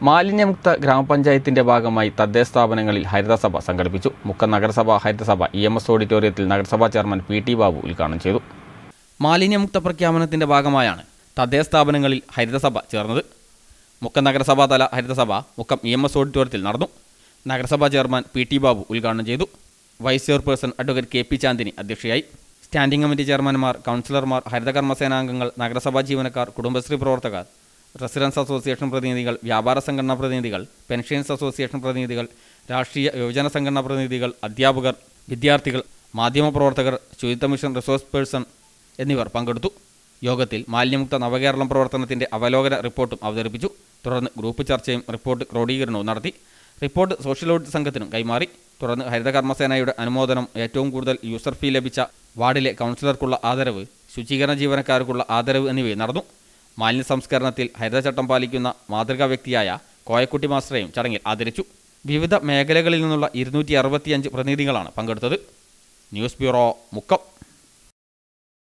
മാലിന്യമുക്ത ഗ്രാമപഞ്ചായത്തിന്റെ ഭാഗമായി തദ്ദേശ സ്ഥാപനങ്ങളിൽ ഹരിതസഭ സംഘടിപ്പിച്ചു മുക്കം നഗരസഭ ഹരിതസഭ ഇ എം എസ് ഓഡിറ്റോറിയത്തിൽ നഗരസഭാ ചെയർമാൻ പി ടി ബാബു ഉദ്ഘാടനം ചെയ്തു മാലിന്യമുക്ത പ്രഖ്യാപനത്തിന്റെ ഭാഗമായാണ് തദ്ദേശ സ്ഥാപനങ്ങളിൽ ഹരിതസഭ ചേർന്നത് മുക്കം നഗരസഭാ തല ഹരിതസഭ മുക്കം ഇ എം എസ് ഓഡിറ്റോറിയത്തിൽ നടന്നു നഗരസഭാ ചെയർമാൻ പി ടി ബാബു ഉദ്ഘാടനം ചെയ്തു vice chairperson advocate K P Chandini അധ്യക്ഷയായി സ്റ്റാൻഡിംഗ് കമ്മിറ്റി ചെയർമാൻമാർ കൗൺസിലർമാർ ഹരിതകർമ്മസേനാംഗങ്ങൾ നഗരസഭാ ജീവനക്കാർ കുടുംബശ്രീ പ്രവർത്തകർ റെസിഡൻസ് അസോസിയേഷൻ പ്രതിനിധികൾ വ്യാപാര സംഘടനാ പ്രതിനിധികൾ പെൻഷൻസ് അസോസിയേഷൻ പ്രതിനിധികൾ രാഷ്ട്രീയ യുവജന സംഘടനാ പ്രതിനിധികൾ അധ്യാപകർ വിദ്യാർത്ഥികൾ മാധ്യമപ്രവർത്തകർ ശുചിത്വ മിഷൻ റിസോഴ്സ് പേഴ്സൺ എന്നിവർ പങ്കെടുത്തു യോഗത്തിൽ മാലിന്യമുക്ത നവകേരളം പ്രവർത്തനത്തിന്റെ അവലോകന റിപ്പോർട്ടും അവതരിപ്പിച്ചു തുടർന്ന് ഗ്രൂപ്പ് ചർച്ചയും റിപ്പോർട്ട് ക്രോഡീകരണവും നടത്തി റിപ്പോർട്ട് സോഷ്യൽ ഓഡിറ്റ് സംഘത്തിനും കൈമാറി തുടർന്ന് ഹരിതകർമ്മസേനയുടെ അനുമോദനം ഏറ്റവും കൂടുതൽ യൂസർ ഫീ ലഭിച്ച വാർഡിലെ കൗൺസിലർക്കുള്ള ആദരവ് ശുചീകരണ ജീവനക്കാർക്കുള്ള ആദരവ് എന്നിവയും നടന്നു മാലിന്യ സംസ്കരണത്തിൽ ഹരിതചട്ടം പാലിക്കുന്ന മാതൃകാ വ്യക്തിയായ കോയക്കുട്ടി മാസ്റ്ററെയും ചടങ്ങിൽ ആദരിച്ചു വിവിധ മേഖലകളിൽ നിന്നുള്ള ഇരുന്നൂറ്റി അറുപത്തിയഞ്ച് പ്രതിനിധികളാണ് പങ്കെടുത്തത് ന്യൂസ് ബ്യൂറോ മുക്കം